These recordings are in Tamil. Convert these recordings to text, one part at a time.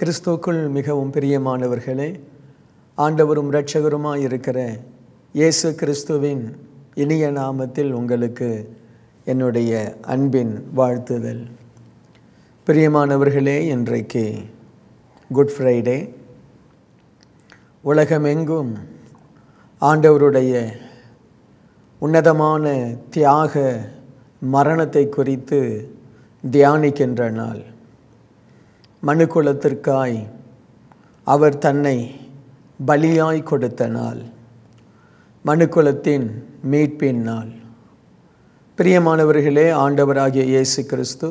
கிறிஸ்துவுக்குள் மிகவும் பிரியமானவர்களே ஆண்டவரும் இரட்சகருமாய் இருக்கிற இயேசு கிறிஸ்துவின் இனிய நாமத்தில் உங்களுக்கு என்னுடைய அன்பின் வாழ்த்துதல் பிரியமானவர்களே இன்றைக்கு குட் ஃப்ரைடே உலகமெங்கும் ஆண்டவருடைய உன்னதமான தியாக மரணத்தை குறித்து தியானிக்கின்ற நாள் மனுக்குலத்திற்காய் அவர் தன்னை பலியாய் கொடுத்த நாள் மனுக்குலத்தின் மீட்பின் நாள் பிரியமானவர்களே ஆண்டவராகிய இயேசு கிறிஸ்து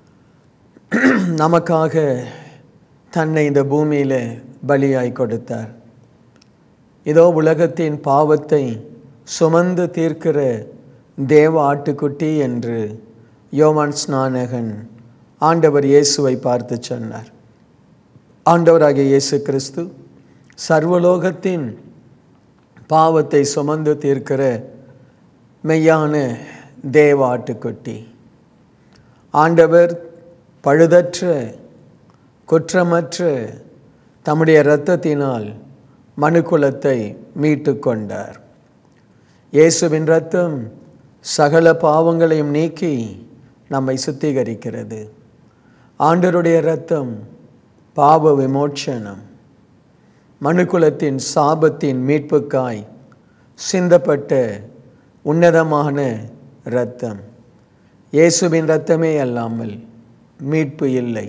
நமக்காக தன்னை இந்த பூமியில் பலியாய் கொடுத்தார் இதோ உலகத்தின் பாவத்தை சுமந்து தீர்க்கிற தேவ ஆட்டுக்குட்டி என்று யோவான் ஸ்நானகன் ஆண்டவர் இயேசுவை பார்த்து சொன்னார் ஆண்டவராகிய இயேசு கிறிஸ்து சர்வலோகத்தின் பாவத்தை சுமந்து தீர்க்கிற மெய்யான தேவ ஆட்டுக்குட்டி ஆண்டவர் பழுதற்ற குற்றமற்ற தம்முடைய இரத்தத்தினால் மனுக்குலத்தை மீட்டு கொண்டார் இயேசுவின் ரத்தம் சகல பாவங்களையும் நீக்கி நம்மை சுத்திகரிக்கிறது ஆண்டருடைய இரத்தம் பாவ விமோச்சனம் மனுக்குலத்தின் சாபத்தின் மீட்புக்காய் சிந்தப்பட்ட உன்னதமான இரத்தம் இயேசுவின் இரத்தமே அல்லாமல் மீட்பு இல்லை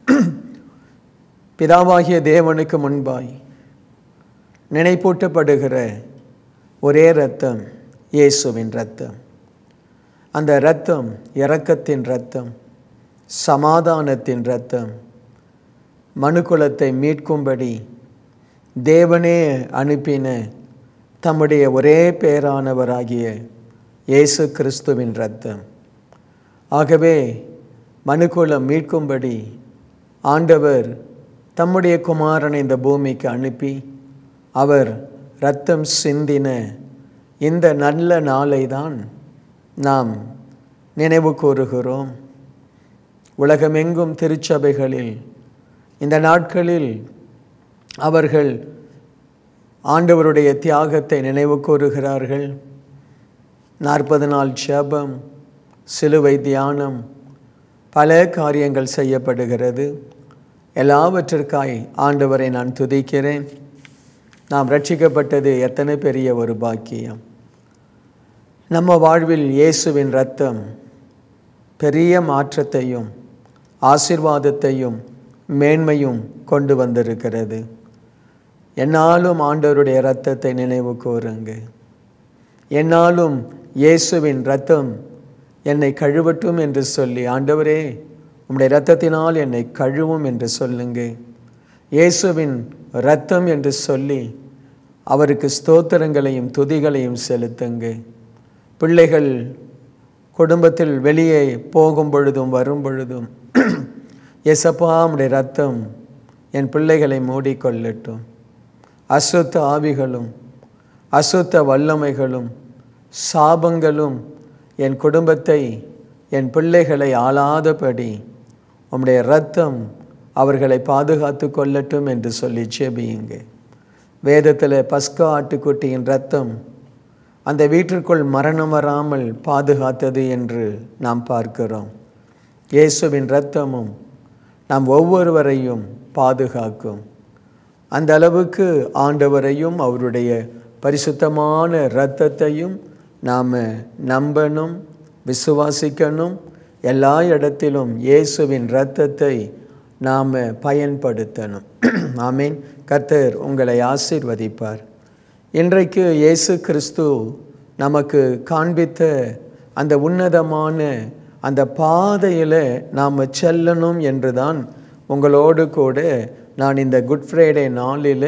பிதாவாகிய தேவனுக்கு முன்பாய் நினைப்பூட்டப்படுகிற ஒரே இரத்தம் இயேசுவின் இரத்தம் அந்த இரத்தம் இரக்கத்தின் இரத்தம் சமாதானத்தின் இரத்தம் மனுக்குலத்தை மீட்கும்படி தேவனே அனுப்பின தம்முடைய ஒரே பேரானவராகிய இயேசு கிறிஸ்துவின் இரத்தம் ஆகவே மனுக்குலம் மீட்கும்படி ஆண்டவர் தம்முடைய குமாரனை இந்த பூமிக்கு அனுப்பி அவர் இரத்தம் சிந்தின இந்த நல்ல நாளை தான் நாம் நினைவு கூறுகிறோம் உலகமெங்கும் திருச்சபைகளில் இந்த நாட்களில் அவர்கள் ஆண்டவருடைய தியாகத்தை நினைவு கூறுகிறார்கள் நாற்பது நாள் ஜபம் சிலுவை தியானம் பல காரியங்கள் செய்யப்படுகிறது எல்லாவற்றிற்காய் ஆண்டவரை நான் துதிக்கிறேன் நாம் ரட்சிக்கப்பட்டது எத்தனை பெரிய ஒரு பாக்கியம் நம்ம வாழ்வில் இயேசுவின் ரத்தம் பெரிய மாற்றத்தையும் ஆசிர்வாதத்தையும் மேன்மையும் கொண்டு வந்திருக்கிறது என்னாலும் ஆண்டவருடைய இரத்தத்தை நினைவு கூறுங்க என்னாலும் இயேசுவின் ரத்தம் என்னை கழுவட்டும் என்று சொல்லி ஆண்டவரே உம்முடைய இரத்தத்தினால் என்னை கழுவும் என்று சொல்லுங்க இயேசுவின் இரத்தம் என்று சொல்லி அவருக்கு ஸ்தோத்திரங்களையும் துதிகளையும் செலுத்துங்க பிள்ளைகள் குடும்பத்தில் வெளியே போகும் பொழுதும் வரும் பொழுதும் எசப்பா உடைய ரத்தம் என் பிள்ளைகளை மூடிக்கொள்ளட்டும் அசுத்த ஆவிகளும் அசுத்த வல்லமைகளும் சாபங்களும் என் குடும்பத்தை என் பிள்ளைகளை ஆளாதபடி உம்முடைய ரத்தம் அவர்களை பாதுகாத்து கொள்ளட்டும் என்று சொல்லி செபியுங்க வேதத்தில் பஸ்கா ஆட்டுக்குட்டியின் ரத்தம் அந்த வீட்டிற்குள் மரணம் வராமல் பாதுகாத்தது என்று நாம் பார்க்கிறோம் இயேசுவின் இரத்தமும் நாம் ஒவ்வொருவரையும் பாதுகாக்கும் அந்த அளவுக்கு ஆண்டவரையும் அவருடைய பரிசுத்தமான இரத்தத்தையும் நாம் நம்பணும் விசுவாசிக்கணும் எல்லா இடத்திலும் இயேசுவின் இரத்தத்தை நாம் பயன்படுத்தணும் ஆமீன் கர்த்தர் உங்களை ஆசீர்வதிப்பார் இன்றைக்கு இயேசு கிறிஸ்து நமக்கு காண்பித்த அந்த உன்னதமான அந்த பாதையில் நாம் செல்லணும் என்று தான் உங்களோடு கூட நான் இந்த குட் ஃப்ரைடே நாளில்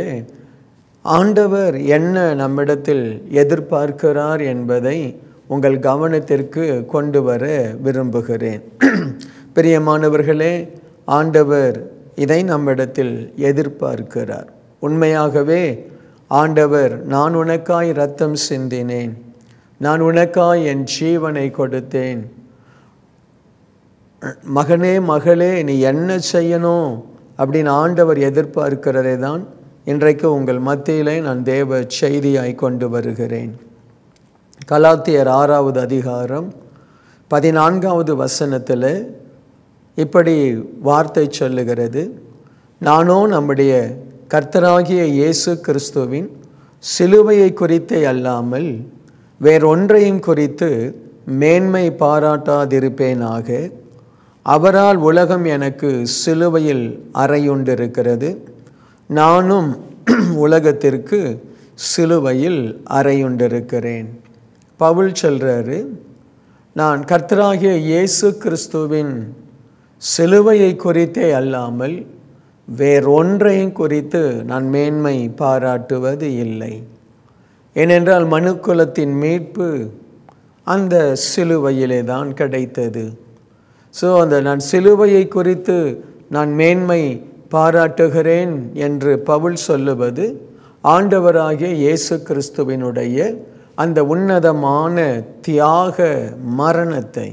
ஆண்டவர் என்ன நம்மிடத்தில் எதிர்பார்க்கிறார் என்பதை உங்கள் கவனத்திற்கு கொண்டு வர விரும்புகிறேன் பிரியமானவர்களே ஆண்டவர் இதை நம்மிடத்தில் எதிர்பார்க்கிறார் உண்மையாகவே ஆண்டவர் நான் உனக்காய் ரத்தம் சிந்தினேன் நான் உனக்காய் என் ஜீவனை கொடுத்தேன் மகனே மகளே நீ என்ன செய்யணும் அப்படின்னு ஆண்டவர் எதிர்பார்க்கிறதை தான் இன்றைக்கு உங்கள் மத்தியிலே நான் தேவ செய்தியாய் கொண்டு வருகிறேன் கலாத்தியர் ஆறாவது அதிகாரம் பதினான்காவது வசனத்தில் இப்படி வார்த்தை சொல்லுகிறது நானோ நம்முடைய கர்த்தராகிய இயேசு கிறிஸ்துவின் சிலுவையை குறித்தே அல்லாமல் வேறொன்றையும் குறித்து மேன்மை பாராட்டாதிருப்பேனாக அவரால் உலகம் எனக்கு சிலுவையில் அறையுண்டிருக்கிறது நானும் உலகத்திற்கு சிலுவையில் அறையுண்டிருக்கிறேன் பவுல் சொல்கிறாரு நான் கர்த்தராகிய இயேசு கிறிஸ்துவின் சிலுவையை குறித்தே அல்லாமல் வேறொன்றையும் குறித்து நான் மேன்மை பாராட்டுவது இல்லை ஏனென்றால் மனுக்குலத்தின் மீட்பு அந்த சிலுவையிலே தான் கிடைத்தது ஸோ அந்த நான் சிலுவையை குறித்து நான் மேன்மை பாராட்டுகிறேன் என்று பவுல் சொல்லுவது ஆண்டவராகிய இயேசு கிறிஸ்துவினுடைய அந்த உன்னதமான தியாக மரணத்தை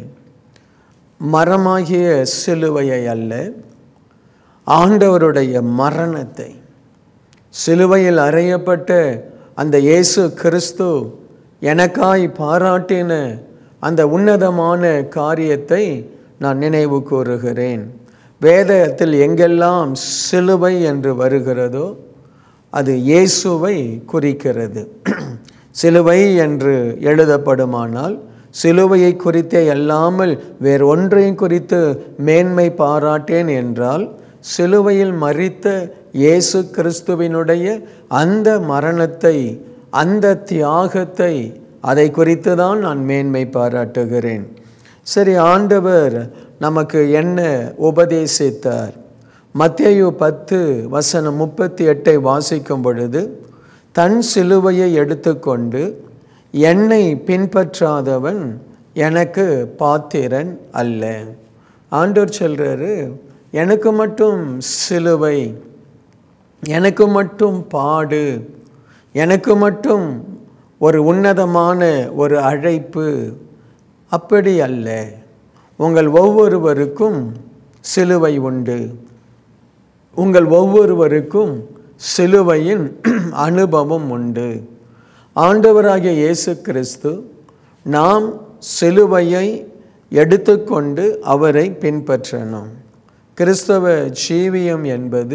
மரமாகிய சிலுவையை அல்ல ஆண்டவருடைய மரணத்தை சிலுவையில் அறையப்பட்ட அந்த இயேசு கிறிஸ்து எனக்காய் பாராட்டின அந்த உன்னதமான காரியத்தை நான் நினைவு கூறுகிறேன் வேதத்தில் எங்கெல்லாம் சிலுவை என்று வருகிறதோ அது இயேசுவை குறிக்கிறது சிலுவை என்று எழுதப்படுமானால் சிலுவையை குறித்தே அல்லாமல் வேறு ஒன்றையும் குறித்து மேன்மை பாராட்டேன் என்றால் சிலுவையில் மறித்த இயேசு கிறிஸ்துவினுடைய அந்த மரணத்தை அந்த தியாகத்தை அதை குறித்து தான் நான் மேன்மை பாராட்டுகிறேன் சரி ஆண்டவர் நமக்கு என்ன உபதேசித்தார் மத்தேயு பத்து வசனம் முப்பத்தி எட்டை வாசிக்கும் பொழுது தன் சிலுவையை எடுத்துக்கொண்டு என்னை பின்பற்றாதவன் எனக்கு பாத்திரன் அல்ல ஆண்டவர் சொல்கிறாரு எனக்கு மட்டும் சிலுவை எனக்கு மட்டும் பாடு எனக்கு மட்டும் ஒரு உன்னதமான ஒரு அழைப்பு அப்படி அல்ல உங்கள் ஒவ்வொருவருக்கும் சிலுவை உண்டு உங்கள் ஒவ்வொருவருக்கும் சிலுவையின் அனுபவம் உண்டு ஆண்டவராகிய இயேசு கிறிஸ்து நாம் சிலுவையை எடுத்துக்கொண்டு அவரை பின்பற்றணும் கிறிஸ்தவ ஜீவியம் என்பது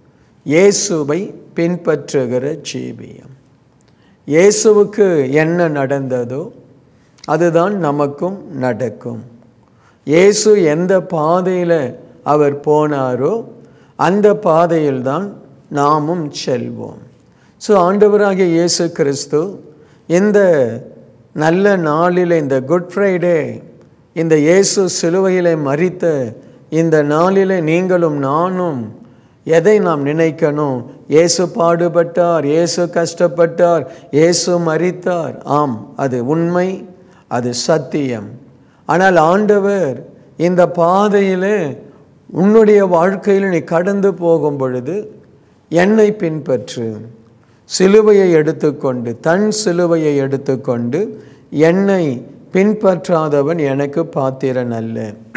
இயேசுவை பின்பற்றுகிற ஜீவியம் இயேசுவுக்கு என்ன நடந்ததோ அதுதான் நமக்கும் நடக்கும் இயேசு எந்த பாதையில் அவர் போனாரோ அந்த பாதையில்தான் நாமும் செல்வோம் ஸோ ஆண்டவராகிய இயேசு கிறிஸ்து இந்த நல்ல நாளில் இந்த குட் ஃப்ரைடே இந்த இயேசு சிலுவையிலே மறித்த இந்த நாளிலே நீங்களும் நானும் எதை நாம் நினைக்கணும் இயேசு பாடுபட்டார் இயேசு கஷ்டப்பட்டார் இயேசு மறித்தார் ஆம் அது உண்மை அது சத்தியம் ஆனால் ஆண்டவர் இந்த பாதையில் உன்னுடைய வாழ்க்கையில் நீ கடந்து போகும் பொழுது என்னை பின்பற்று சிலுவையை எடுத்துக்கொண்டு தன் சிலுவையை எடுத்துக்கொண்டு என்னை பின்பற்றாதவன் எனக்கு பாத்திரன் அல்ல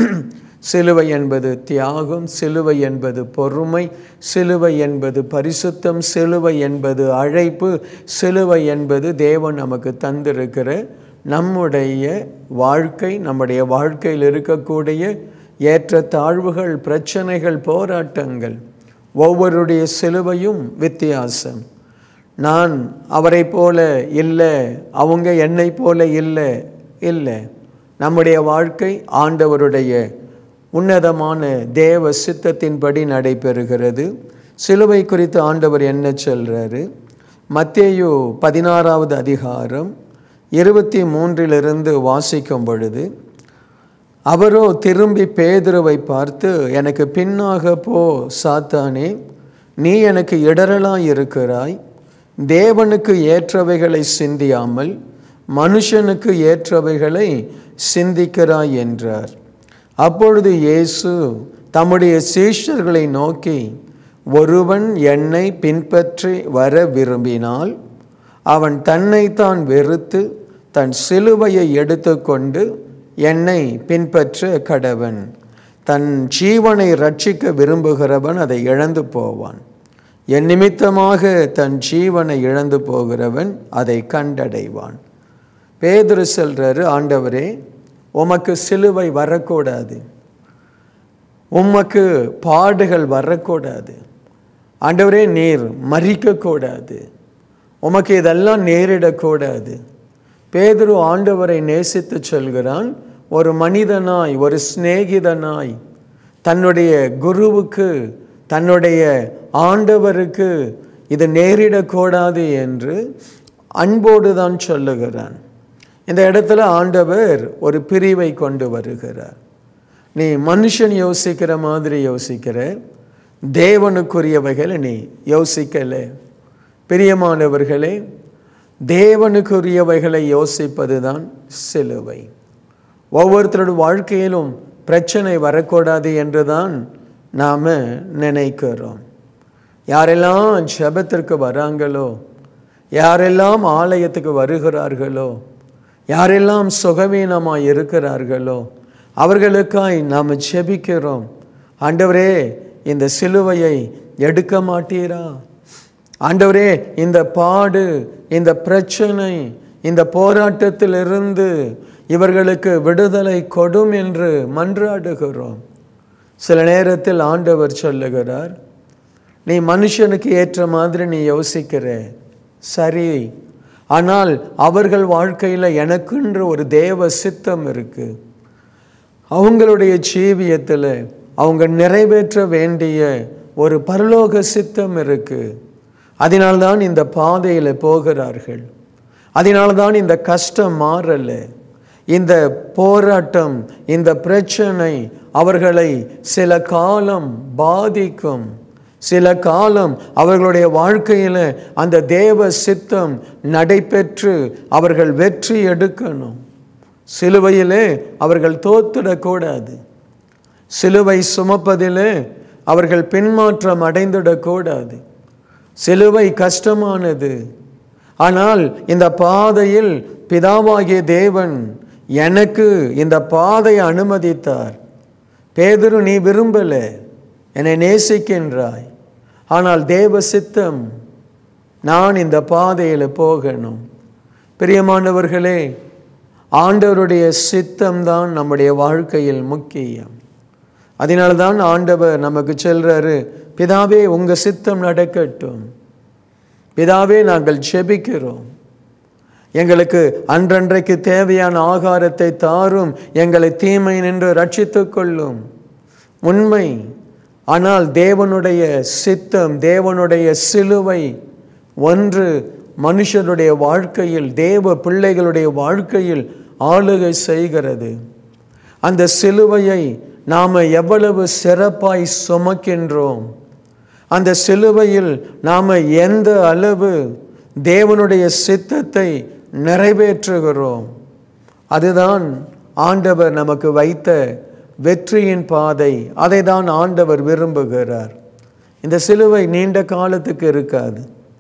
சிலுவை என்பது தியாகம் சிலுவை என்பது பொறுமை சிலுவை என்பது பரிசுத்தம் சிலுவை என்பது அழைப்பு சிலுவை என்பது தேவன் நமக்கு தந்திருக்கிற நம்முடைய வாழ்க்கை நம்முடைய வாழ்க்கையில் இருக்கக்கூடிய ஏற்ற தாழ்வுகள் பிரச்சனைகள் போராட்டங்கள் ஒவ்வொருடைய சிலுவையும் வித்தியாசம் நான் அவரை போல இல்லை அவங்க என்னை போல இல்லை இல்லை நம்முடைய வாழ்க்கை ஆண்டவருடைய உன்னதமான தேவ சித்தத்தின்படி நடைபெறுகிறது சிலுவை குறித்து ஆண்டவர் என்ன சொல்கிறாரு மத்தேயு பதினாறாவது அதிகாரம் இருபத்தி மூன்றிலிருந்து வாசிக்கும் பொழுது அவரோ திரும்பி பேதுருவை பார்த்து எனக்கு பின்னாக போ சாத்தானே நீ எனக்கு இடரலாய் இருக்கிறாய் தேவனுக்கு ஏற்றவைகளை சிந்தியாமல் மனுஷனுக்கு ஏற்றவைகளை சிந்திக்கிறாய் என்றார் அப்பொழுது இயேசு தம்முடைய சீஷர்களை நோக்கி ஒருவன் என்னை பின்பற்றி வர விரும்பினால் அவன் தன்னைத்தான் வெறுத்து தன் சிலுவையை எடுத்துக்கொண்டு என்னை பின்பற்ற கடவன் தன் ஜீவனை ரட்சிக்க விரும்புகிறவன் அதை இழந்து போவான் என் நிமித்தமாக தன் ஜீவனை இழந்து போகிறவன் அதை கண்டடைவான் பேதுரு சொல்றாரு ஆண்டவரே உமக்கு சிலுவை வரக்கூடாது உமக்கு பாடுகள் வரக்கூடாது ஆண்டவரே நீர் மறிக்கக்கூடாது உமக்கு இதெல்லாம் நேரிடக்கூடாது பேதுரு ஆண்டவரை நேசித்து சொல்கிறான் ஒரு மனிதனாய் ஒரு சிநேகிதனாய் தன்னுடைய குருவுக்கு தன்னுடைய ஆண்டவருக்கு இது நேரிடக்கூடாது என்று அன்போடு தான் சொல்லுகிறான் இந்த இடத்துல ஆண்டவர் ஒரு பிரிவை கொண்டு வருகிறார் நீ மனுஷன் யோசிக்கிற மாதிரி யோசிக்கிற தேவனுக்குரியவைகளை நீ யோசிக்கல பிரியமானவர்களே தேவனுக்குரியவைகளை யோசிப்பது தான் சிலுவை ஒவ்வொருத்தரோட வாழ்க்கையிலும் பிரச்சனை வரக்கூடாது என்று தான் நாம் நினைக்கிறோம் யாரெல்லாம் ஜெபத்திற்கு வராங்களோ யாரெல்லாம் ஆலயத்துக்கு வருகிறார்களோ யாரெல்லாம் சுகவீனமாக இருக்கிறார்களோ அவர்களுக்காய் நாம் ஜெபிக்கிறோம் ஆண்டவரே இந்த சிலுவையை எடுக்க மாட்டீரா ஆண்டவரே இந்த பாடு இந்த பிரச்சனை இந்த போராட்டத்திலிருந்து இவர்களுக்கு விடுதலை கொடும் என்று மன்றாடுகிறோம் சில நேரத்தில் ஆண்டவர் சொல்லுகிறார் நீ மனுஷனுக்கு ஏற்ற மாதிரி நீ யோசிக்கிற சரி ஆனால் அவர்கள் வாழ்க்கையில் எனக்குன்ற ஒரு தேவ சித்தம் இருக்கு அவங்களுடைய ஜீவியத்தில் அவங்க நிறைவேற்ற வேண்டிய ஒரு பரலோக சித்தம் இருக்கு அதனால்தான் இந்த பாதையில் போகிறார்கள் அதனால்தான் இந்த கஷ்டம் மாறலை இந்த போராட்டம் இந்த பிரச்சனை அவர்களை சில காலம் பாதிக்கும் சில காலம் அவர்களுடைய வாழ்க்கையில் அந்த தேவ சித்தம் நடைபெற்று அவர்கள் வெற்றி எடுக்கணும் சிலுவையிலே அவர்கள் தோத்துடக்கூடாது சிலுவை சுமப்பதிலே அவர்கள் பின்மாற்றம் அடைந்துடக்கூடாது சிலுவை கஷ்டமானது ஆனால் இந்த பாதையில் பிதாவாகிய தேவன் எனக்கு இந்த பாதையை அனுமதித்தார் பேதுரு நீ விரும்பல என்னை நேசிக்கின்றாய் ஆனால் தேவ சித்தம் நான் இந்த பாதையில் போகணும் பிரியமானவர்களே ஆண்டவருடைய சித்தம்தான் நம்முடைய வாழ்க்கையில் முக்கியம் அதனால்தான் ஆண்டவர் நமக்கு சொல்றாரு பிதாவே உங்க சித்தம் நடக்கட்டும் பிதாவே நாங்கள் செபிக்கிறோம் எங்களுக்கு அன்றன்றைக்கு தேவையான ஆகாரத்தை தாரும் எங்களை தீமை நின்று ரட்சித்துக் கொள்ளும் உண்மை ஆனால் தேவனுடைய சித்தம் தேவனுடைய சிலுவை ஒன்று மனுஷனுடைய வாழ்க்கையில் தேவ பிள்ளைகளுடைய வாழ்க்கையில் ஆளுகை செய்கிறது அந்த சிலுவையை நாம் எவ்வளவு சிறப்பாய் சுமக்கின்றோம் அந்த சிலுவையில் நாம் எந்த அளவு தேவனுடைய சித்தத்தை நிறைவேற்றுகிறோம் அதுதான் ஆண்டவர் நமக்கு வைத்த வெற்றியின் பாதை அதை தான் ஆண்டவர் விரும்புகிறார் இந்த சிலுவை நீண்ட காலத்துக்கு இருக்காது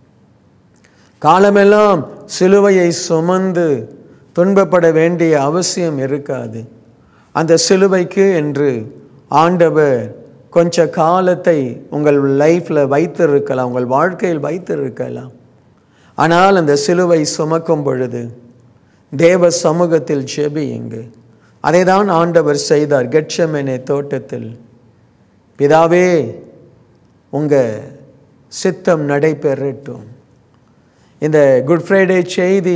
காலமெல்லாம் சிலுவையை சுமந்து துன்பப்பட வேண்டிய அவசியம் இருக்காது அந்த சிலுவைக்கு என்று ஆண்டவர் கொஞ்ச காலத்தை உங்கள் லைஃப்பில் வைத்திருக்கலாம் உங்கள் வாழ்க்கையில் வைத்திருக்கலாம் ஆனால் அந்த சிலுவை சுமக்கும் பொழுது தேவ சமூகத்தில் ஜெபியுங்க அதை தான் ஆண்டவர் செய்தார் கெட்சமெனே தோட்டத்தில் பிதாவே உங்கள் சித்தம் நடைபெறட்டும் இந்த குட் ஃப்ரைடே செய்தி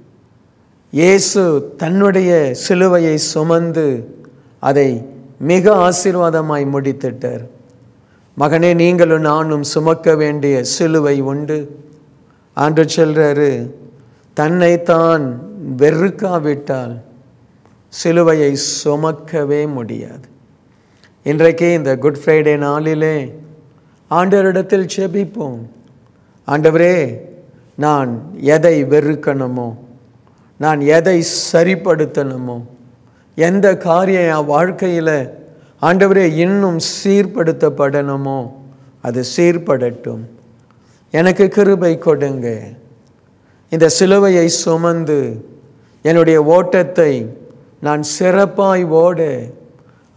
இயேசு தன்னுடைய சிலுவையை சுமந்து அதை மிக ஆசீர்வாதமாய் முடித்திட்டார் மகனே நீங்களும் நானும் சுமக்க வேண்டிய சிலுவை உண்டு ஆண்டு சொல்றாரு தன்னைத்தான் வெறுக்காவிட்டால் சிலுவையை சுமக்கவே முடியாது இன்றைக்கு இந்த குட் ஃப்ரைடே நாளிலே ஆண்டவரிடத்தில் செபிப்போம் ஆண்டவரே நான் எதை வெறுக்கணுமோ நான் எதை சரிப்படுத்தணுமோ எந்த காரியம் என் வாழ்க்கையில் ஆண்டவரே இன்னும் சீர்படுத்தப்படணுமோ அது சீர்படட்டும் எனக்கு கிருபை கொடுங்க இந்த சிலுவையை சுமந்து என்னுடைய ஓட்டத்தை நான் சிறப்பாய் ஓட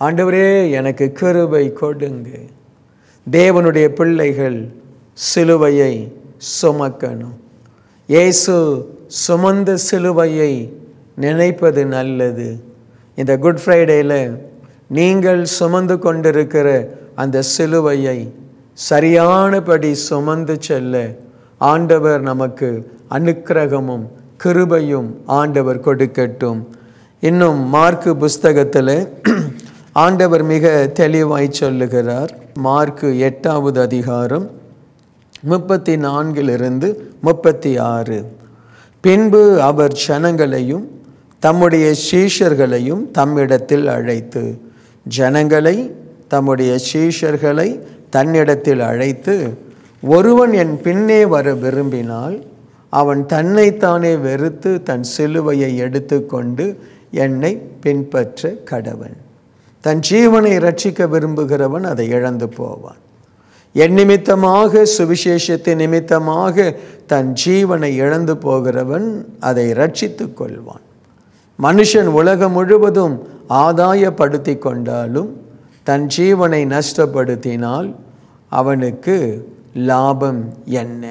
ஆண்டவரே எனக்கு கிருபை கொடுங்க தேவனுடைய பிள்ளைகள் சிலுவையை சுமக்கணும் இயேசு சுமந்த சிலுவையை நினைப்பது நல்லது இந்த குட் ஃப்ரைடேயில் நீங்கள் சுமந்து கொண்டிருக்கிற அந்த சிலுவையை சரியானபடி சுமந்து செல்ல ஆண்டவர் நமக்கு அனுக்கிரகமும் கிருபையும் ஆண்டவர் கொடுக்கட்டும் இன்னும் மார்க்கு புஸ்தகத்தில் ஆண்டவர் மிக தெளிவாய் சொல்லுகிறார் மார்க்கு எட்டாவது அதிகாரம் முப்பத்தி நான்கிலிருந்து முப்பத்தி ஆறு பின்பு அவர் ஜனங்களையும் தம்முடைய சீஷர்களையும் தம்மிடத்தில் அழைத்து ஜனங்களை தம்முடைய சீஷர்களை தன்னிடத்தில் அழைத்து ஒருவன் என் பின்னே வர விரும்பினால் அவன் தன்னைத்தானே வெறுத்து தன் சிலுவையை எடுத்துக்கொண்டு என்னை பின்பற்ற கடவன் தன் ஜீவனை ரட்சிக்க விரும்புகிறவன் அதை இழந்து போவான் என் நிமித்தமாக சுவிசேஷத்தின் நிமித்தமாக தன் ஜீவனை இழந்து போகிறவன் அதை ரட்சித்து கொள்வான் மனுஷன் உலகம் முழுவதும் ஆதாயப்படுத்தி கொண்டாலும் தன் ஜீவனை நஷ்டப்படுத்தினால் அவனுக்கு லாபம் என்ன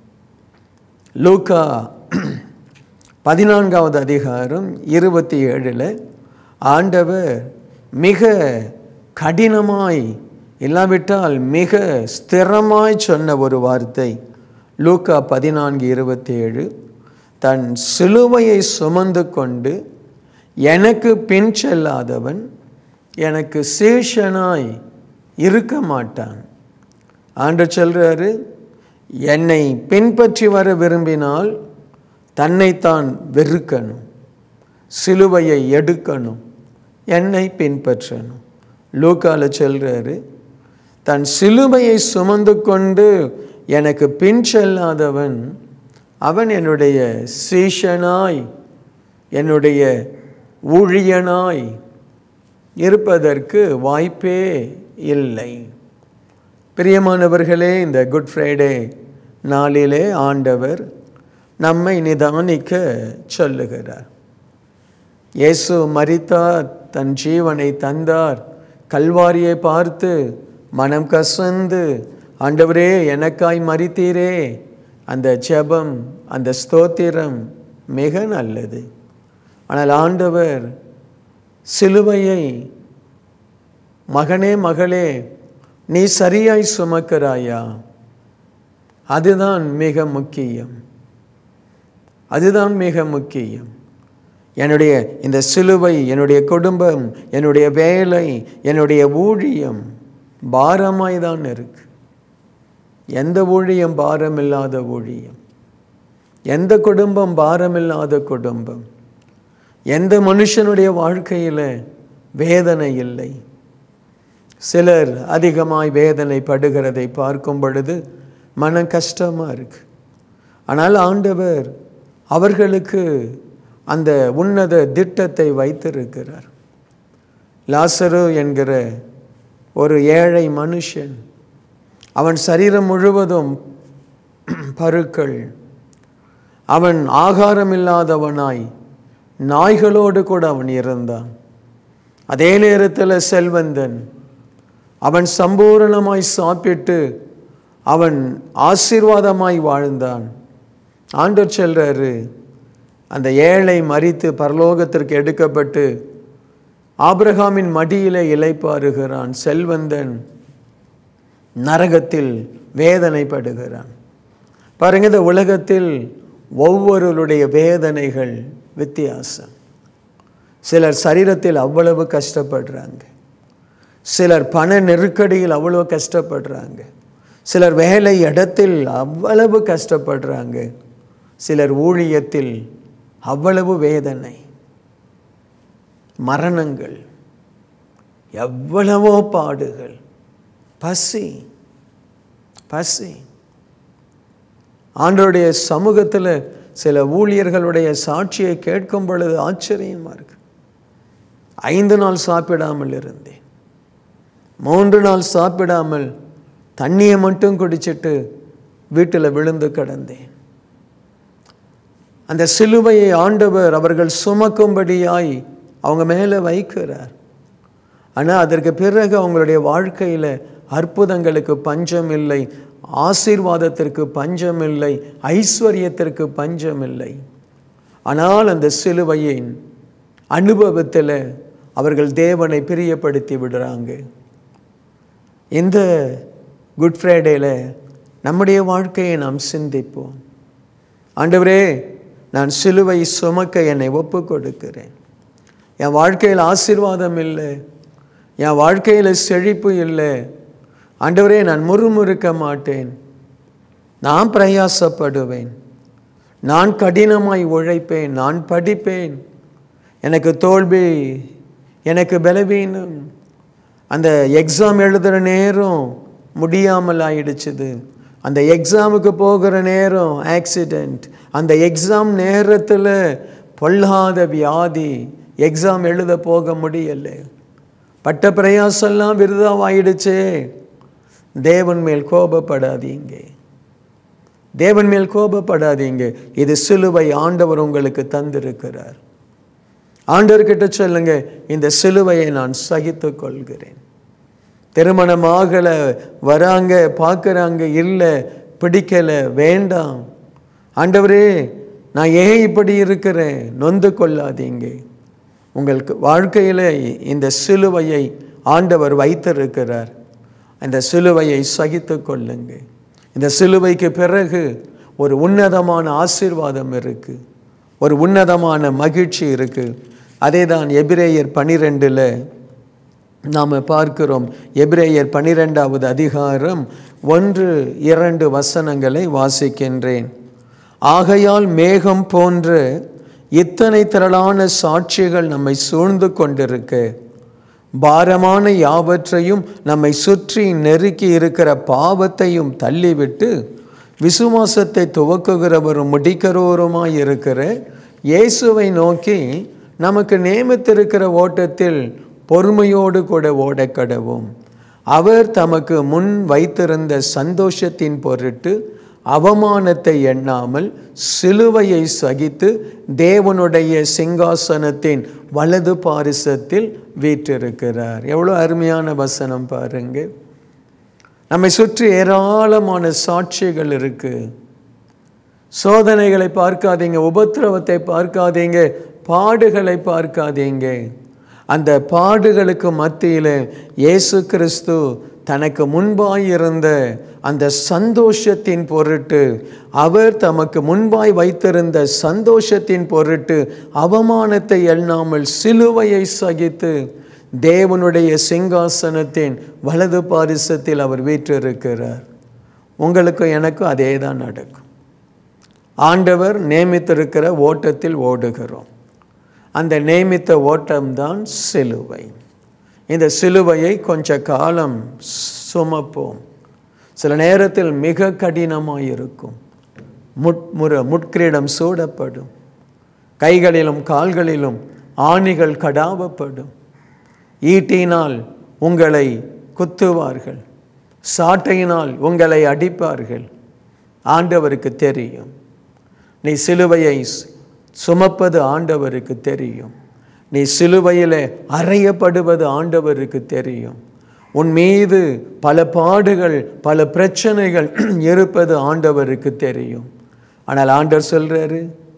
லூக்கா பதினான்காவது அதிகாரம் இருபத்தி ஏழில் ஆண்டவர் மிக கடினமாய் இல்லாவிட்டால் மிக ஸ்திரமாய் சொன்ன ஒரு வார்த்தை லூக்கா பதினான்கு இருபத்தி ஏழு தன் சிலுவையை சுமந்து கொண்டு எனக்கு பின் செல்லாதவன் எனக்கு சீஷனாய் இருக்க மாட்டான் ஆண்டு சொல்கிறாரு என்னை பின்பற்றி வர விரும்பினால் தன்னைத்தான் வெறுக்கணும் சிலுவையை எடுக்கணும் என்னை பின்பற்றணும் லூக்கால சொல்கிறாரு தன் சிலுவையை சுமந்து கொண்டு எனக்கு பின் செல்லாதவன் அவன் என்னுடைய சீஷனாய் என்னுடைய ஊழியனாய் இருப்பதற்கு வாய்ப்பே இல்லை பிரியமானவர்களே இந்த குட் ஃப்ரைடே நாளிலே ஆண்டவர் நம்மை நிதானிக்க சொல்லுகிறார் இயேசு மரித்தார் தன் ஜீவனை தந்தார் கல்வாரியை பார்த்து மனம் கசந்து ஆண்டவரே எனக்காய் மறித்தீரே அந்த ஜெபம் அந்த ஸ்தோத்திரம் மிக நல்லது ஆனால் ஆண்டவர் சிலுவையை மகனே மகளே நீ சரியாய் சுமக்கிறாயா அதுதான் மிக முக்கியம் அதுதான் மிக முக்கியம் என்னுடைய இந்த சிலுவை என்னுடைய குடும்பம் என்னுடைய வேலை என்னுடைய ஊழியம் பாரமாய் தான் இருக்கு எந்த ஊழியம் பாரமில்லாத ஊழியம் எந்த குடும்பம் பாரமில்லாத குடும்பம் எந்த மனுஷனுடைய வாழ்க்கையில் வேதனை இல்லை சிலர் அதிகமாய் வேதனை படுகிறதை பார்க்கும் பொழுது மன கஷ்டமாக இருக்கு ஆனால் ஆண்டவர் அவர்களுக்கு அந்த உன்னத திட்டத்தை வைத்திருக்கிறார் லாசரு என்கிற ஒரு ஏழை மனுஷன் அவன் சரீரம் முழுவதும் பருக்கள் அவன் ஆகாரம் இல்லாதவனாய் நாய்களோடு கூட அவன் இருந்தான் அதே நேரத்தில் செல்வந்தன் அவன் சம்பூரணமாய் சாப்பிட்டு அவன் ஆசீர்வாதமாய் வாழ்ந்தான் ஆண்டவர் சொல்றாரு அந்த ஏழை மறித்து பரலோகத்திற்கு எடுக்கப்பட்டு ஆபிரகாமின் மடியிலே இலைப்பாருகிறான் செல்வந்தன் நரகத்தில் வேதனைப்படுகிறான் பாருங்க இந்த உலகத்தில் ஒவ்வொருவருடைய வேதனைகள் வித்தியாசம் சிலர் சரீரத்தில் அவ்வளவு கஷ்டப்படுறாங்க சிலர் பண நெருக்கடியில் அவ்வளவு கஷ்டப்படுறாங்க சிலர் வேலை இடத்தில் அவ்வளவு கஷ்டப்படுறாங்க சிலர் ஊழியத்தில் அவ்வளவு வேதனை மரணங்கள் எவ்வளவோ பாடுகள் பசி பசி ஆண்டோடைய சமூகத்தில் சில ஊழியர்களுடைய சாட்சியை கேட்கும் பொழுது ஆச்சரியமாக இருக்கு ஐந்து நாள் சாப்பிடாமல் இருந்தேன் மூன்று நாள் சாப்பிடாமல் தண்ணியை மட்டும் குடிச்சிட்டு வீட்டில் விழுந்து கிடந்தேன் அந்த சிலுவையை ஆண்டவர் அவர்கள் சுமக்கும்படியாய் அவங்க மேலே வைக்கிறார் ஆனால் அதற்கு பிறகு அவங்களுடைய வாழ்க்கையில் அற்புதங்களுக்கு பஞ்சம் இல்லை ஆசீர்வாதத்திற்கு பஞ்சம் இல்லை ஐஸ்வர்யத்திற்கு பஞ்சம் இல்லை ஆனால் அந்த சிலுவையின் அனுபவத்தில் அவர்கள் தேவனை பிரியப்படுத்தி விடுறாங்க இந்த குட் ஃப்ரைடேல நம்முடைய வாழ்க்கையை நாம் சிந்திப்போம் ஆண்டவரே நான் சிலுவை சுமக்க என்னை ஒப்பு கொடுக்கிறேன் என் வாழ்க்கையில் ஆசீர்வாதம் இல்லை என் வாழ்க்கையில் செழிப்பு இல்லை ஆண்டவரே நான் முறுமுறுக்க மாட்டேன் நான் பிரயாசப்படுவேன் நான் கடினமாய் உழைப்பேன் நான் படிப்பேன் எனக்கு தோல்வி எனக்கு பலவீனம் அந்த எக்ஸாம் எழுதுகிற நேரம் முடியாமல் ஆயிடுச்சுது அந்த எக்ஸாமுக்கு போகிற நேரம் ஆக்சிடெண்ட் அந்த எக்ஸாம் நேரத்தில் பொல்லாத வியாதி எக்ஸாம் எழுத போக முடியலை பட்ட பிரயாசம்லாம் விருதாவாயிடுச்சே தேவன் மேல் கோபப்படாதீங்க தேவன் மேல் கோபப்படாதீங்க இது சிலுவை ஆண்டவர் உங்களுக்கு தந்திருக்கிறார் ஆண்டவர்கிட்ட சொல்லுங்க இந்த சிலுவையை நான் சகித்து கொள்கிறேன் திருமணமாகலை வராங்க பார்க்குறாங்க இல்லை பிடிக்கலை வேண்டாம் ஆண்டவரே நான் ஏன் இப்படி இருக்கிறேன் நொந்து கொள்ளாதீங்க உங்களுக்கு வாழ்க்கையில் இந்த சிலுவையை ஆண்டவர் வைத்திருக்கிறார் அந்த சிலுவையை சகித்து கொள்ளுங்க இந்த சிலுவைக்கு பிறகு ஒரு உன்னதமான ஆசீர்வாதம் இருக்குது ஒரு உன்னதமான மகிழ்ச்சி இருக்குது அதே தான் எபிரேயர் பனிரெண்டில் நாம் பார்க்கிறோம் எபிரேயர் பனிரெண்டாவது அதிகாரம் ஒன்று இரண்டு வசனங்களை வாசிக்கின்றேன் ஆகையால் மேகம் போன்ற இத்தனை திரளான சாட்சிகள் நம்மை சூழ்ந்து கொண்டிருக்க பாரமான யாவற்றையும் நம்மை சுற்றி நெருக்கி இருக்கிற பாவத்தையும் தள்ளிவிட்டு விசுவாசத்தை துவக்குகிறவரும் முடிக்கிறவருமாய் இருக்கிற இயேசுவை நோக்கி நமக்கு நியமித்திருக்கிற ஓட்டத்தில் பொறுமையோடு கூட ஓடக்கடவும் அவர் தமக்கு முன் வைத்திருந்த சந்தோஷத்தின் பொருட்டு அவமானத்தை எண்ணாமல் சிலுவையை சகித்து தேவனுடைய சிங்காசனத்தின் வலது பாரிசத்தில் வீற்றிருக்கிறார் எவ்வளோ அருமையான வசனம் பாருங்க நம்மை சுற்றி ஏராளமான சாட்சிகள் இருக்கு சோதனைகளை பார்க்காதீங்க உபத்திரவத்தை பார்க்காதீங்க பாடுகளை பார்க்காதீங்க அந்த பாடுகளுக்கு மத்தியில் இயேசு கிறிஸ்து தனக்கு முன்பாய் இருந்த அந்த சந்தோஷத்தின் பொருட்டு அவர் தமக்கு முன்பாய் வைத்திருந்த சந்தோஷத்தின் பொருட்டு அவமானத்தை எண்ணாமல் சிலுவையை சகித்து தேவனுடைய சிங்காசனத்தின் வலது பாரிசத்தில் அவர் வீற்றிருக்கிறார் உங்களுக்கும் எனக்கும் அதே தான் நடக்கும் ஆண்டவர் நியமித்திருக்கிற ஓட்டத்தில் ஓடுகிறோம் அந்த நியமித்த ஓட்டம்தான் சிலுவை இந்த சிலுவையை கொஞ்ச காலம் சுமப்போம் சில நேரத்தில் மிக கடினமாக இருக்கும் முட்முற முட்கிரீடம் சூடப்படும் கைகளிலும் கால்களிலும் ஆணிகள் கடாவப்படும் ஈட்டினால் உங்களை குத்துவார்கள் சாட்டையினால் உங்களை அடிப்பார்கள் ஆண்டவருக்கு தெரியும் நீ சிலுவையை சுமப்பது ஆண்டவருக்கு தெரியும் நீ சிலுவையில் அறையப்படுவது ஆண்டவருக்கு தெரியும் உன் மீது பல பாடுகள் பல பிரச்சனைகள் இருப்பது ஆண்டவருக்கு தெரியும் ஆனால் ஆண்டவர் சொல்றாரு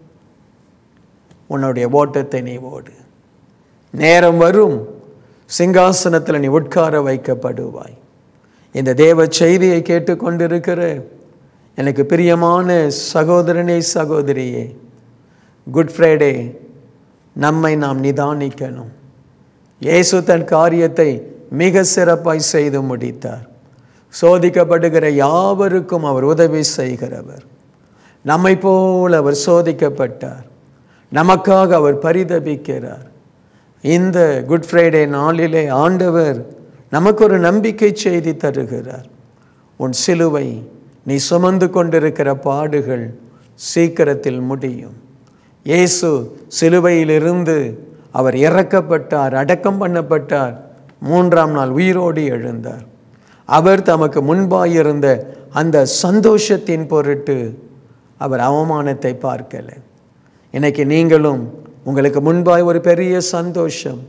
உன்னுடைய ஓட்டத்தை நீ ஓடு நேரம் வரும் சிங்காசனத்தில் நீ உட்கார வைக்கப்படுவாய் இந்த தேவ செய்தியை கேட்டுக்கொண்டிருக்கிற எனக்கு பிரியமான சகோதரனே சகோதரியே குட் ஃப்ரைடே நம்மை நாம் நிதானிக்கணும் இயேசு தன் காரியத்தை மிக சிறப்பாய் செய்து முடித்தார் சோதிக்கப்படுகிற யாவருக்கும் அவர் உதவி செய்கிறவர் நம்மை போல் அவர் சோதிக்கப்பட்டார் நமக்காக அவர் பரிதபிக்கிறார் இந்த குட் ஃப்ரைடே நாளிலே ஆண்டவர் நமக்கு ஒரு நம்பிக்கை செய்தி தருகிறார் உன் சிலுவை நீ சுமந்து கொண்டிருக்கிற பாடுகள் சீக்கிரத்தில் முடியும் இயேசு சிலுவையிலிருந்து அவர் இறக்கப்பட்டார் அடக்கம் பண்ணப்பட்டார் மூன்றாம் நாள் உயிரோடு எழுந்தார் அவர் தமக்கு முன்பாயிருந்த அந்த சந்தோஷத்தின் பொருட்டு அவர் அவமானத்தை பார்க்கல இன்னைக்கு நீங்களும் உங்களுக்கு முன்பாய் ஒரு பெரிய சந்தோஷம்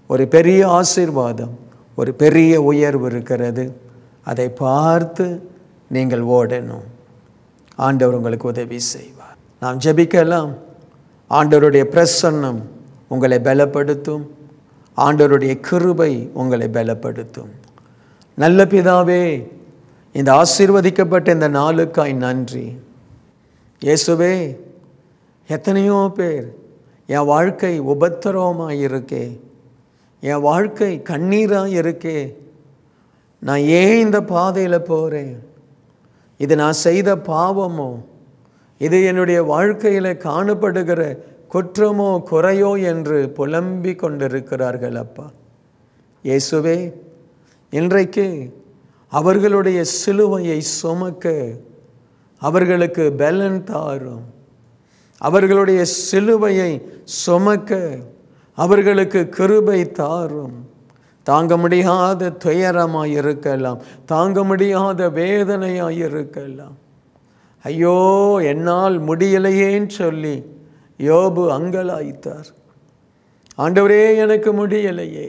ஒரு பெரிய ஆசீர்வாதம் ஒரு பெரிய உயர்வு இருக்கிறது அதை பார்த்து நீங்கள் ஓடணும் ஆண்டவர் உங்களுக்கு உதவி செய்வார் நாம் ஜெபிக்கலாம் ஆண்டவருடைய பிரசன்னம் உங்களை பலப்படுத்தும் ஆண்டவருடைய கிருபை உங்களை பலப்படுத்தும் நல்ல பிதாவே இந்த ஆசீர்வதிக்கப்பட்ட இந்த நாளுக்காய் நன்றி இயேசுவே எத்தனையோ பேர் என் வாழ்க்கை உபத்திரவமாக இருக்கே என் வாழ்க்கை கண்ணீராக இருக்கே நான் ஏன் இந்த பாதையில் போகிறேன் இது நான் செய்த பாவமோ இது என்னுடைய வாழ்க்கையில் காணப்படுகிற குற்றமோ குறையோ என்று புலம்பிக் கொண்டிருக்கிறார்கள் அப்பா இயேசுவே இன்றைக்கு அவர்களுடைய சிலுவையை சுமக்க அவர்களுக்கு பலன் தாரும் அவர்களுடைய சிலுவையை சுமக்க அவர்களுக்கு கிருபை தாரும் தாங்க முடியாத துயரமாய் இருக்கலாம் தாங்க முடியாத வேதனையாய் இருக்கலாம் ஐயோ என்னால் முடியலையேன்னு சொல்லி யோபு அங்கலாய்த்தார் ஆண்டவரே எனக்கு முடியலையே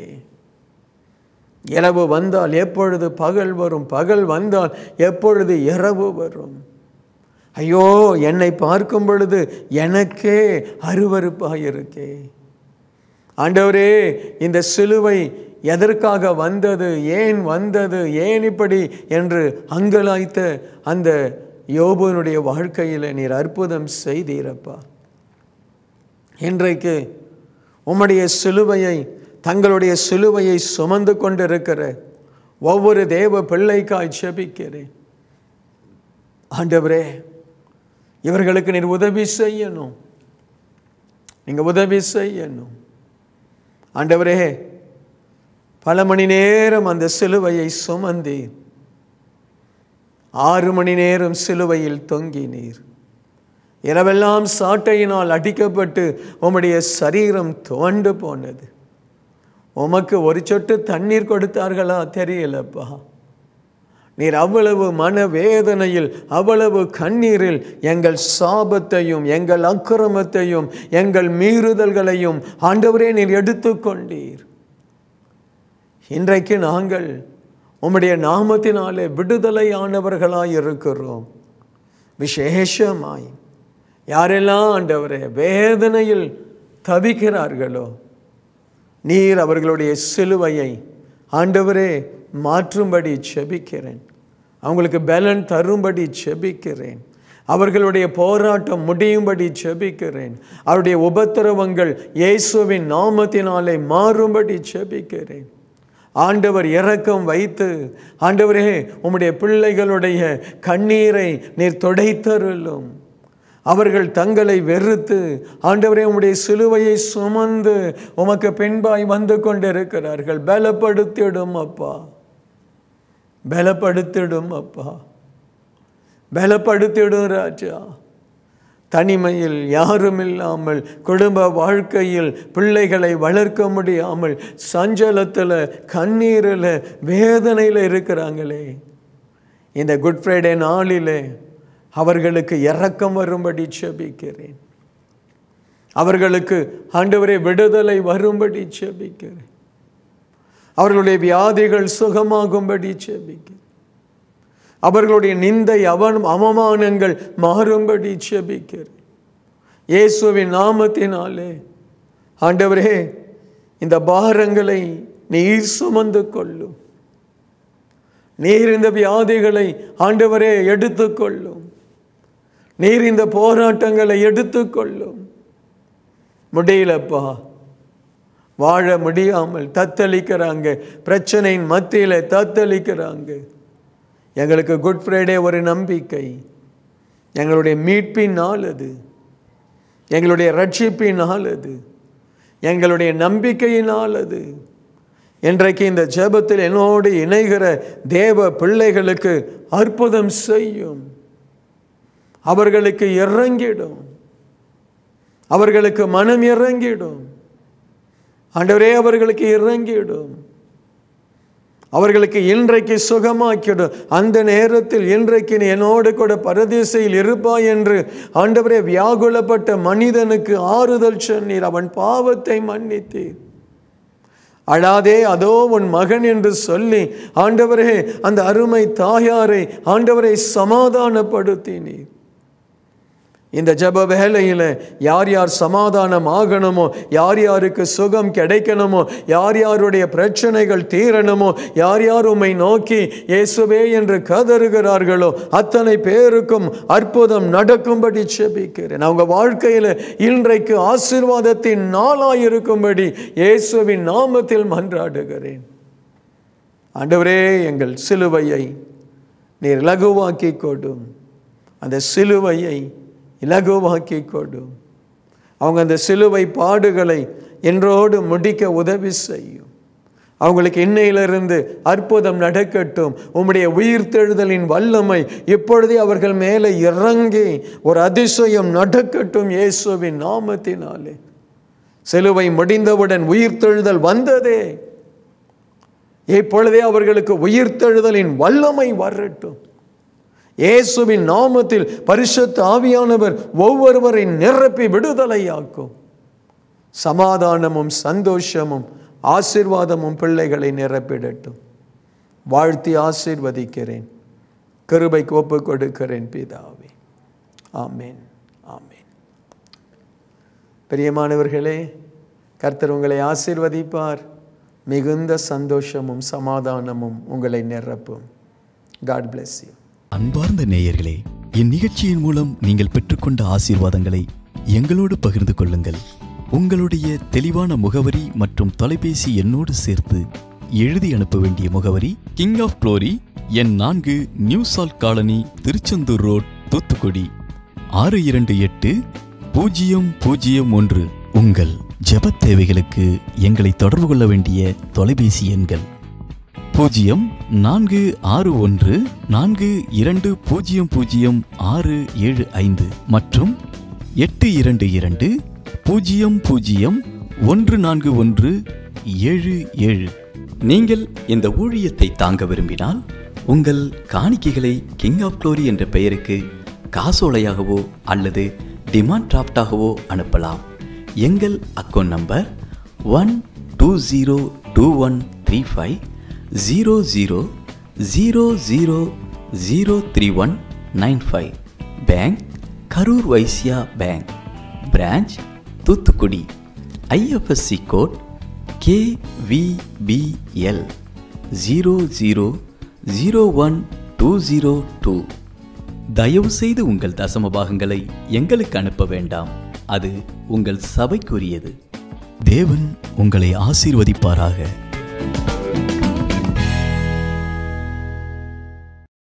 இரவு வந்தால் எப்பொழுது பகல் வரும் பகல் வந்தால் எப்பொழுது இரவு வரும் ஐயோ என்னை பார்க்கும் பொழுது எனக்கே அருவருப்பாக இருக்கே ஆண்டவரே இந்த சிலுவை எதற்காக வந்தது ஏன் வந்தது ஏன் இப்படி என்று அங்கலாய்த்த அந்த யோபுனுடைய வாழ்க்கையில் நீர் அற்புதம் செய்தீரப்பா இன்றைக்கு உம்முடைய சிலுவையை தங்களுடைய சிலுவையை சுமந்து கொண்டிருக்கிற ஒவ்வொரு தேவ பிள்ளைக்காய் செபிக்கிறேன் ஆண்டவரே இவர்களுக்கு நீர் உதவி செய்யணும் நீங்க உதவி செய்யணும் ஆண்டவரே பல மணி நேரம் அந்த சிலுவையை சுமந்தீர் ஆறு மணி நேரம் சிலுவையில் தொங்கினீர் இரவெல்லாம் சாட்டையினால் அடிக்கப்பட்டு உம்முடைய சரீரம் துவண்டு போனது உமக்கு ஒரு சொட்டு தண்ணீர் கொடுத்தார்களா தெரியலப்பா நீர் அவ்வளவு மனவேதனையில் அவ்வளவு கண்ணீரில் எங்கள் சாபத்தையும் எங்கள் அக்கிரமத்தையும் எங்கள் மீறுதல்களையும் ஆண்டவரே நீர் எடுத்துக்கொண்டீர் இன்றைக்கு நாங்கள் உம்முடைய நாமத்தினாலே விடுதலையானவர்களாய் இருக்கிறோம் விசேஷமாய் யாரெல்லாம் ஆண்டவரே வேதனையில் தவிக்கிறார்களோ நீர் அவர்களுடைய சிலுவையை ஆண்டவரே மாற்றும்படி செபிக்கிறேன் அவங்களுக்கு பலன் தரும்படி செபிக்கிறேன் அவர்களுடைய போராட்டம் முடியும்படி செபிக்கிறேன் அவருடைய உபத்திரவங்கள் இயேசுவின் நாமத்தினாலே மாறும்படி செபிக்கிறேன் ஆண்டவர் இரக்கம் வைத்து ஆண்டவரே உம்முடைய பிள்ளைகளுடைய கண்ணீரை நீர் துடைத்தருளும் அவர்கள் தங்களை வெறுத்து ஆண்டவரே உம்முடைய சிலுவையை சுமந்து உமக்கு பின்பாய் வந்து கொண்டிருக்கிறார்கள் பலப்படுத்திடும் அப்பா பலப்படுத்திடும் அப்பா பலப்படுத்திடும் ராஜா தனிமையில் யாரும் இல்லாமல் குடும்ப வாழ்க்கையில் பிள்ளைகளை வளர்க்க முடியாமல் சஞ்சலத்தில் கண்ணீரில் வேதனையில் இருக்கிறாங்களே இந்த குட் ஃப்ரைடே நாளிலே அவர்களுக்கு இரக்கம் வரும்படி செபிக்கிறேன் அவர்களுக்கு ஆண்டவரே விடுதலை வரும்படி செபிக்கிறேன் அவர்களுடைய வியாதிகள் சுகமாகும்படி செபிக்கிறேன் அவர்களுடைய நிந்தை அவன் அவமானங்கள் மாறும்படி செபிக்கிறேன் இயேசுவின் நாமத்தினாலே ஆண்டவரே இந்த பாரங்களை நீர் சுமந்து கொள்ளும் நீர் இந்த வியாதிகளை ஆண்டவரே எடுத்துக்கொள்ளும் நீர் இந்த போராட்டங்களை எடுத்துக்கொள்ளும் முடியலப்பா வாழ முடியாமல் தத்தளிக்கிறாங்க பிரச்சனையின் மத்தியில் தத்தளிக்கிறாங்க எங்களுக்கு குட் ஃப்ரைடே ஒரு நம்பிக்கை எங்களுடைய மீட்பின் நாள் அது எங்களுடைய ரட்சிப்பின் நாள் அது எங்களுடைய நம்பிக்கையினால் அது இன்றைக்கு இந்த ஜெபத்தில் என்னோடு இணைகிற தேவ பிள்ளைகளுக்கு அற்புதம் செய்யும் அவர்களுக்கு இறங்கிடும் அவர்களுக்கு மனம் இறங்கிடும் ஆண்டவரே அவர்களுக்கு இறங்கிடும் அவர்களுக்கு இன்றைக்கு சுகமாக்கிடும் அந்த நேரத்தில் இன்றைக்கு நீ என்னோடு கூட பரதேசையில் இருப்பாய் என்று ஆண்டவரே வியாகுலப்பட்ட மனிதனுக்கு ஆறுதல் சொன்னீர் அவன் பாவத்தை மன்னித்தீர் அழாதே அதோ உன் மகன் என்று சொல்லி ஆண்டவரே அந்த அருமை தாயாரை ஆண்டவரை சமாதானப்படுத்தினீர் இந்த ஜெப வேளையில் யார் யார் சமாதானம் ஆகணுமோ யார் யாருக்கு சுகம் கிடைக்கணுமோ யார் யாருடைய பிரச்சனைகள் தீரணுமோ யார் யார் உம்மை நோக்கி இயேசுவே என்று கதறுகிறார்களோ அத்தனை பேருக்கும் அற்புதம் நடக்கும்படி செபிக்கிறேன் அவங்க வாழ்க்கையில் இன்றைக்கு ஆசீர்வாதத்தின் நாளாய் இருக்கும்படி இயேசுவின் நாமத்தில் மன்றாடுகிறேன் ஆண்டவரே எங்கள் சிலுவையை நீர் இலகுவாக்கி கொடும் அந்த சிலுவையை இலகுவாக்கி கொடும் அவங்க அந்த சிலுவை பாடுகளை என்றோடு முடிக்க உதவி செய்யும் அவங்களுக்கு இன்னையிலிருந்து அற்புதம் நடக்கட்டும் உம்முடைய உயிர்த்தெழுதலின் வல்லமை இப்பொழுதே அவர்கள் மேலே இறங்கி ஒரு அதிசயம் நடக்கட்டும் இயேசுவின் நாமத்தினாலே சிலுவை முடிந்தவுடன் உயிர்த்தெழுதல் வந்ததே இப்பொழுதே அவர்களுக்கு உயிர்த்தெழுதலின் வல்லமை வரட்டும் இயேசுவின் நாமத்தில் பரிசுத்த ஆவியானவர் ஒவ்வொருவரை நிரப்பி விடுதலையாக்கும் சமாதானமும் சந்தோஷமும் ஆசீர்வாதமும் பிள்ளைகளை நிரப்பிடட்டும் வாழ்த்தி ஆசீர்வதிக்கிறேன் கிருபைக்கு ஒப்பு கொடுக்கிறேன் பிதாவே ஆமேன் ஆமேன் பிரியமானவர்களே கர்த்தர் உங்களை ஆசீர்வதிப்பார் மிகுந்த சந்தோஷமும் சமாதானமும் உங்களை நிரப்பும் காட் bless you அன்பார்ந்த நேயர்களே இந்நிகழ்ச்சியின் மூலம் நீங்கள் பெற்றுக்கொண்ட ஆசீர்வாதங்களை எங்களோடு பகிர்ந்து கொள்ளுங்கள் உங்களுடைய தெளிவான முகவரி மற்றும் தொலைபேசி எண்ணோடு சேர்த்து எழுதி அனுப்ப வேண்டிய முகவரி கிங் ஆஃப் க்ளோரி எண் நான்கு new salt colony Tiruchendur road Thoothukudi ஆறு இரண்டு எட்டு பூஜ்ஜியம் பூஜ்ஜியம் ஒன்று உங்கள் ஜெபத் தேவைகளுக்கு எங்களை தொடர்பு கொள்ள வேண்டிய தொலைபேசி எண்கள் பூஜ்ஜியம் நான்கு ஆறு ஒன்று நான்கு இரண்டு பூஜ்ஜியம் பூஜ்ஜியம் ஆறு ஏழு ஐந்து மற்றும் எட்டு இரண்டு இரண்டு பூஜ்ஜியம் பூஜ்ஜியம் ஒன்று நான்கு ஒன்று ஏழு ஏழு நீங்கள் இந்த ஊழியத்தை தாங்க விரும்பினால் உங்கள் காணிக்கைகளை கிங் ஆஃப் க்ளோரி என்ற பெயருக்கு காசோலையாகவோ அல்லது டிமாண்ட் டிராஃப்டாகவோ அனுப்பலாம் எங்கள் account number one two zero two one three five zero zero zero zero zero three one nine five bank Karur Vysya bank branch Thoothukudi IFSC code KVBL zero zero zero one two zero two தயவு செய்து உங்கள் தசம பாகங்களை எங்களுக்கு அனுப்ப வேண்டாம் அது உங்கள் சபைக்குரியது தேவன் உங்களை ஆசீர்வதிப்பாராக